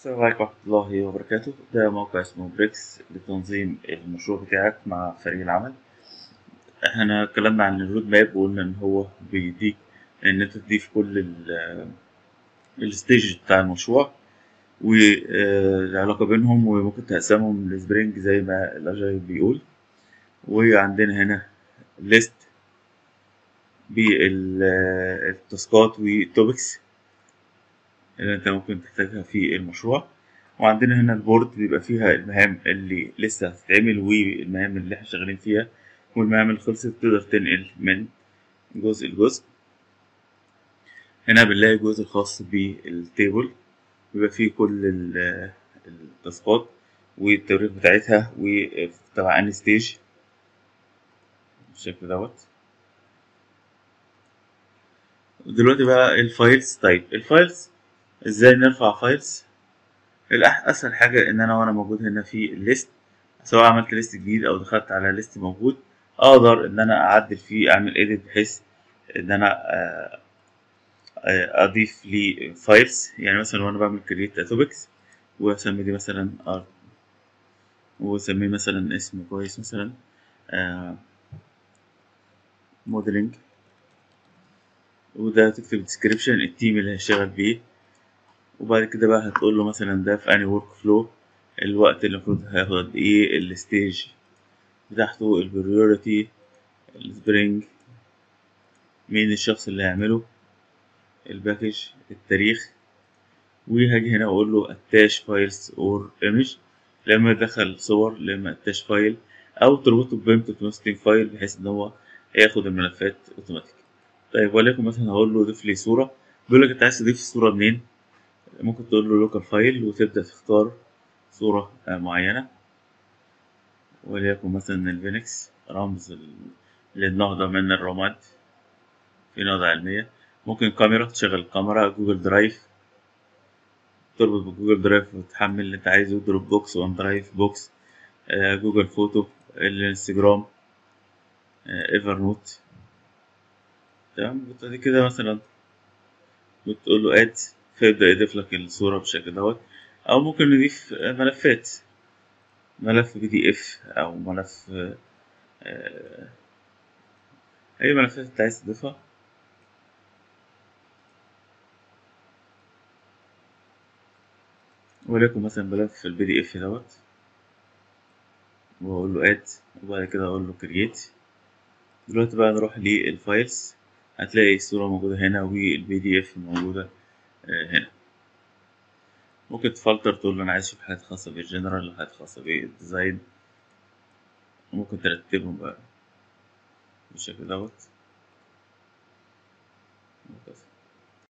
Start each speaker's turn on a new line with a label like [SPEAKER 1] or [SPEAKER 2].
[SPEAKER 1] السلام عليكم ورحمة الله وبركاته ده موقع اسمه بريكس لتنظيم المشروع بتاعك مع فريق العمل احنا اتكلمنا عن الرود ماب وقلنا ان هو بيديك ان انت تضيف كل ال- الستيج بتاع المشروع والعلاقة بينهم وممكن تقسمهم لسبرينج زي ما الاجايل بيقول وعندنا هنا ليست بالتاسكات والتوبكس اللي انت ممكن تحتاجها في المشروع وعندنا هنا البورد بيبقى فيها المهام اللي لسه هتتعمل والمهام اللي احنا شغالين فيها والمهام اللي خلصت تقدر تنقل من جزء لجزء هنا بنلاقي الجزء الخاص بالتيبل بيبقى فيه كل ال- التاسكات والتواريخ بتاعتها وتبع انهي ستيج بالشكل دوت دلوقتي بقى الفايلز طيب الفايلز ازاي نرفع فايلز الأح- اسهل حاجه ان انا وانا موجود هنا في الليست سواء عملت ليست جديد او دخلت على ليست موجود اقدر ان انا اعدل فيه اعمل edit بحيث ان انا آه، آه، اضيف لي فايلز يعني مثلا وانا بعمل create a topics واسمي دي مثلا art واسميه مثلا اسم كويس مثلا موديلنج وده تكتب description التيم اللي هشتغل بيه وبعد كده بقى هتقول له مثلا ده في انهي ورك فلو الوقت اللي المفروض هياخد قد ايه الستيج بتاعته البريوريتي السبرينج مين الشخص اللي هيعمله الباكج التاريخ وهاجي هنا اقول له اتاش فايلز اور ايمج لما يدخل صور لما اتاش فايل او تربطه بقيمة كونستنج فايل بحيث ان هو ياخد الملفات اوتوماتيك طيب وليكن مثلا هقول له ضيف لي صورة بيقول لك انت عايز تضيف الصورة منين ممكن تقول له لوكال فايل وتبدأ تختار صورة آه، معينة وليكن مثلا الفينكس رمز ال- للنهضة من الرماد في نهضة علمية ممكن كاميرا تشغل الكاميرا جوجل درايف تربط بجوجل درايف وتحمل اللي انت عايزه دروب بوكس وان درايف بوكس آه، جوجل فوتو الانستجرام آه، ايفر نوت تمام بتدي كده مثلا بتقول له اد فيبدأ يضيف لك الصورة بالشكل دوت أو ممكن نضيف آه، ملفات ملف بي دي اف أو ملف آه، آه، أي ملفات أنت عايز تضيفها وليكن مثلا ملف البي دي اف دوت وأقول له اد وبعد كده أقول له كرييت دلوقتي بقى نروح للفايلز هتلاقي الصورة موجودة هنا والبي دي اف موجودة آه، هنا ممكن تفلتر تقول له أنا عايز أشوف حاجات خاصة بالجنرال وحاجات خاصة بالديزاين ممكن ترتبهم بقى بالشكل دوت وهكذا